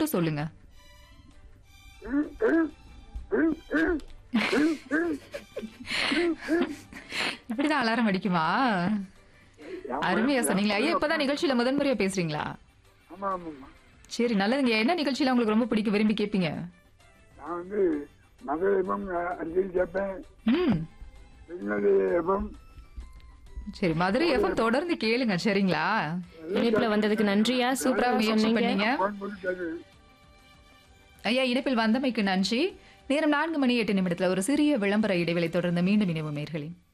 சொல்லுங்க இப்படிதான் அலாரம் அடிக்குமா அருமையா சொன்னீங்களா ஐயா இப்பதான் நிகழ்ச்சியில முதன்முறையா பேசுறீங்களா ஆமா ஆமாம்மா சரி நல்லதுங்க என்ன நிகழ்ச்சியில உங்களுக்கு ரொம்ப பிடிக்கும் விரும்பி கேட்பீங்க நான் வந்து மகளிரம் அடிக்கடி கேட்பேன் ம் திருநெல்வேலி எஃப்எம் சரி மதுரை எஃப்எம் தொடர்ந்து கேளுங்க சரிங்களா இணைப்புல வந்ததுக்கு நன்றியா சூப்பரா சூப்பரா முயற்சி சொன்னீங்க பண்ணீங்க ஃபோன் பண்ணி கேட்கு ஐயா இணைப்பில் வந்தமைக்கு நன்றி நேரம் நான்கு மணி எட்டு நிமிடத்துல ஒரு சிறிய விளம்பர இடைவெளி தொடர்ந்து மீண்டும் இணைவு மேர்களே